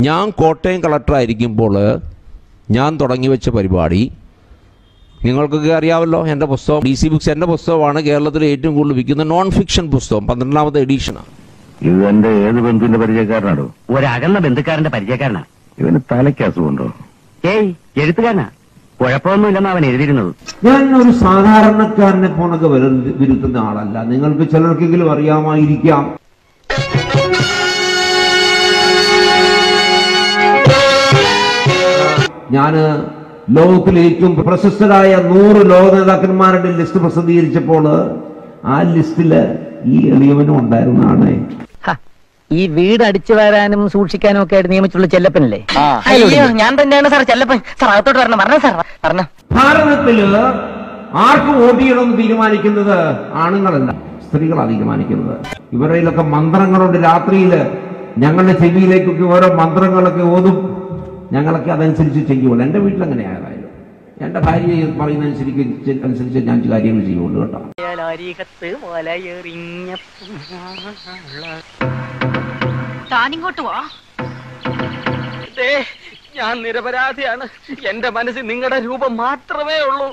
ഞാൻ കോട്ടയം കളക്ടറായിരിക്കുമ്പോൾ ഞാൻ തുടങ്ങി വെച്ച പരിപാടി നിങ്ങൾക്കൊക്കെ അറിയാമല്ലോ എൻ്റെ പുസ്തകം ഡി സി ബുക്സ് എൻ്റെ പുസ്തകമാണ് കേരളത്തിലെ ഏറ്റവും കൂടുതൽ വിൽക്കുന്ന നോൺ ഫിക്ഷൻ പുസ്തകം പന്ത്രണ്ടാമത്തെ എഡീഷനാണ് ഇത് എന്റെ ഏത് ബന്ധുവിന്റെ പരിചയക്കാരനാടോ ഒരകന്ന ബന്ധുക്കാരന്റെ പരിചയക്കാരനാ ഇവന് തലയ്ക്ക് അസുഖമുണ്ടോ ഏയ് എഴുത്തുകാരനാ കുഴപ്പമൊന്നുമില്ലെന്ന് അവൻ എഴുതിയിരുന്നത് ഞാൻ ഒരു സാധാരണക്കാരനെ പോണൊക്കെ വിരുത്തുന്ന ആളല്ല നിങ്ങൾക്ക് ചിലർക്കെങ്കിലും അറിയാമായിരിക്കാം ഞാൻ ലോകത്തിലെ ഏറ്റവും പ്രശസ്തരായ നൂറ് ലോക നേതാക്കന്മാരുടെ ലിസ്റ്റ് പ്രസിദ്ധീകരിച്ചപ്പോൾ ആ ലിസ്റ്റില് ഈ എളിയവനും ഉണ്ടായിരുന്നതാണ് ഈ വീട് അടിച്ചു വരാനും സൂക്ഷിക്കാനും ഒക്കെ ആയിട്ട് നിയമിച്ചുള്ള ചെല്ലപ്പനല്ലേ അയ്യോ ഞാൻ തന്നെയാണ് സാർ ചെല്ലപ്പൻ സാർ അകത്തോട്ട് വരണം പറഞ്ഞ സാർ പറഞ്ഞ ഭാരതത്തില് ആർക്ക് വോട്ട് ചെയ്യണമെന്ന് തീരുമാനിക്കുന്നത് ആണുങ്ങളല്ല സ്ത്രീകളാണ് തീരുമാനിക്കുന്നത് ഇവരുടെയിലൊക്കെ മന്ത്രങ്ങളുണ്ട് രാത്രിയില് ഞങ്ങളുടെ ചെവിയിലേക്കൊക്കെ ഓരോ മന്ത്രങ്ങളൊക്കെ ഓതും ഞങ്ങളൊക്കെ അതനുസരിച്ച് ചെയ്യുള്ളൂ എൻ്റെ വീട്ടിൽ അങ്ങനെ ആയതായാലും എൻ്റെ ഭാര്യ പറയുന്നതനുസരിച്ച് അനുസരിച്ച് ഞാൻ കാര്യങ്ങൾ ചെയ്യുള്ളൂ കേട്ടോ അരികത്ത് വലയെറിഞ്ഞ താനിങ്ങോട്ട് വാ ദേ, ഞാൻ നിരപരാധിയാണ് എന്റെ മനസ്സിൽ നിങ്ങളുടെ രൂപം മാത്രമേ ഉള്ളൂ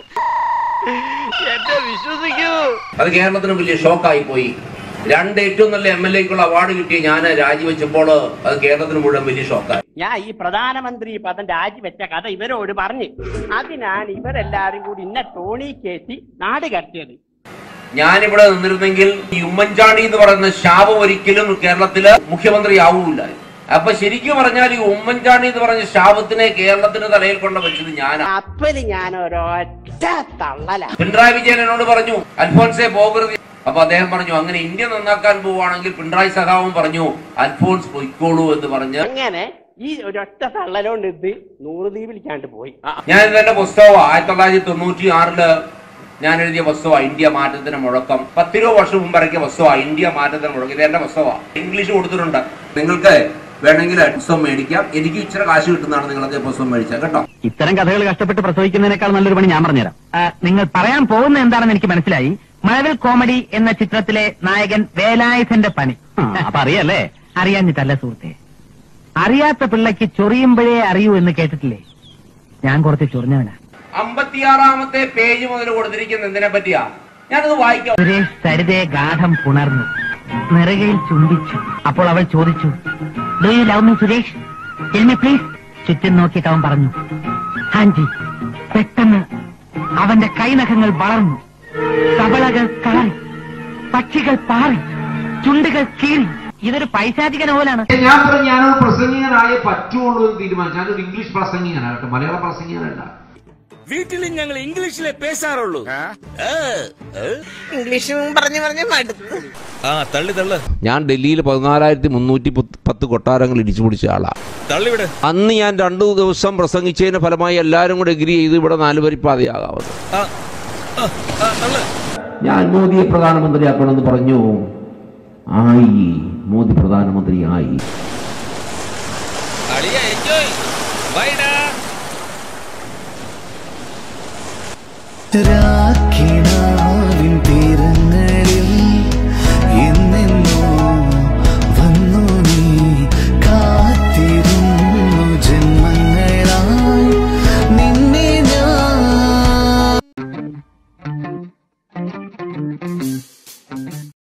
എന്നെ വിശ്വസിക്കൂ അത് കേരളത്തിന് വലിയ ഷോക്കായി പോയി രണ്ട് ഏറ്റവും നല്ല എം എൽ എക്കുള്ള അവാർഡ് കിട്ടിയ ഞാൻ രാജിവെച്ചപ്പോൾ അത് കേരളത്തിന് മുഴുവൻ വലിയ ഷോക്കായി ഞാൻ ഈ പ്രധാനമന്ത്രി പദം രാജിവെച്ച കഥ ഇവരോട് പറഞ്ഞു അതിനാണ് ഇവരെല്ലാരും കൂടി ഇന്നെ തോണി കയറ്റി നാട് കടത്തിയത് ഞാനിവിടെ നിന്നിരുന്നെങ്കിൽ ഈ ഉമ്മൻചാണ്ടി എന്ന് പറയുന്ന ശാപം ഒരിക്കലും കേരളത്തില് മുഖ്യമന്ത്രി ആവൂല അപ്പൊ ശരിക്കും പറഞ്ഞാൽ ഈ ഉമ്മൻചാണ്ടി എന്ന് പറഞ്ഞ ശാപത്തിനെ കേരളത്തിന് തലയിൽ കൊണ്ട് വെച്ചത് ഞാനാണ് അപ്പല് ഞാൻ ഒരൊറ്റ തള്ളല പിണറായി വിജയൻ എന്നോട് പറഞ്ഞു അൽഫോൻസെ പോകരുത് അപ്പൊ അദ്ദേഹം പറഞ്ഞു അങ്ങനെ ഇന്ത്യ നന്നാക്കാൻ പോവുകയാണെങ്കിൽ പിണറായി സഖാവും പറഞ്ഞു അൽഫോൻസ് പൊയ്ക്കോളൂ എന്ന് പറഞ്ഞ് അങ്ങനെ ഈ ഒരൊറ്റ തള്ളലോണ്ട് ഇത് നൂറ് ദ്വീപിലിക്കാണ്ട് പോയി ഞാൻ ഇതെന്റെ പുസ്തകം ആയിരത്തി തൊള്ളായിരത്തി തൊണ്ണൂറ്റി ആറില് ഞാൻ എഴുതിയ പുസ്തകമാണ് ഇന്ത്യ മാറ്റത്തിന് മുഴക്കം പത്തിരുപത് വർഷം മുമ്പ് ഇറക്കിയ പുസ്തകമാണ് ഇന്ത്യ മാറ്റത്തിന് മുഴക്കം ഇത് എന്റെ പുസ്തകമാണ് ഇംഗ്ലീഷ് കൊടുത്തിട്ടുണ്ട് നിങ്ങൾക്ക് വേണമെങ്കിൽ പുസ്തകം മേടിക്കാം എനിക്ക് ഇച്ചിരി കാശ് കിട്ടുന്നതാണ് നിങ്ങളൊക്കെ പുസ്തകം മേടിച്ചാൽ കേട്ടോ ഇത്തരം കഥകൾ കഷ്ടപ്പെട്ട് പ്രസവിക്കുന്നതിനേക്കാൾ നല്ലൊരു പണി ഞാൻ പറഞ്ഞുതരാം ആ, നിങ്ങൾ പറയാൻ പോകുന്ന എന്താണെന്ന് എനിക്ക് മനസ്സിലായി മഴവിൽ കോമഡി എന്ന ചിത്രത്തിലെ നായകൻ വേലായുധന്റെ പണി അപ്പൊ അറിയല്ലേ അറിയാഞ്ഞിട്ടല്ല സുഹൃത്തെ അറിയാത്ത പിള്ളയ്ക്ക് ചൊറിയുമ്പോഴേ അറിയൂ എന്ന് കേട്ടിട്ടില്ലേ ഞാൻ കുറച്ച് ചൊറിഞ്ഞവനാ അമ്പത്തിയാറാമത്തെ പേജ് മുതൽ കൊടുത്തിരിക്കുന്ന എന്തിനെ പറ്റിയാ ഞാനത് വായിക്കാം സുരേഷ് സരിതയെ ഗാഠം പുണർന്നു നെറുകയിൽ ചുംബിച്ചു അപ്പോൾ അവൾ ചോദിച്ചു do you love me Suresh tell me please ചുറ്റും നോക്കിയിട്ട് അവൻ പറഞ്ഞു ഹാൻജി പെട്ടെന്ന് അവന്റെ കൈനഖങ്ങൾ വളർന്നു കവളകൾ കാറി പക്ഷികൾ പാറി ചുണ്ടുകൾ കീറി ഇതൊരു പൈശാചിക നോവലാണ് ഞാൻ പറഞ്ഞു ഞാനൊരു പ്രസംഗികനായേ പറ്റുള്ളൂ എന്ന് തീരുമാനിച്ചു ഞാനൊരു ഇംഗ്ലീഷ് പ്രസംഗികനാകട്ടെ മലയാള പ്രസംഗികനല്ല വീട്ടിൽ ഞങ്ങൾ ഇംഗ്ലീഷിലെ പേശാറുള്ളൂ ഇംഗ്ലീഷും പറഞ്ഞു പറഞ്ഞു മടുത്തു ആ തള്ളി തള്ളു ഞാൻ ഡൽഹിയിൽ പതിനാലായിരത്തി മുന്നൂറ്റി പത്ത് കൊട്ടാരങ്ങൾ ഇടിച്ചു പിടിച്ച ആളാണ് തള്ളിവിടെ അന്ന് ഞാൻ രണ്ടു ദിവസം പ്രസംഗിച്ചതിന് ഫലമായി എല്ലാവരും കൂടെ എഗ്രി ചെയ്ത് ഇവിടെ നാലുവരിപ്പാതയാകാവുന്നത് ആ ആ, ആ, തള്ളു ഞാൻ മോദിയെ പ്രധാനമന്ത്രിയാക്കണമെന്ന് പറഞ്ഞു ആയി മോദി പ്രധാനമന്ത്രി ആയി അളിയ എൻജോയ് ബൈഡാ രാഖിനാവിൻ തീരങ്ങളിൽ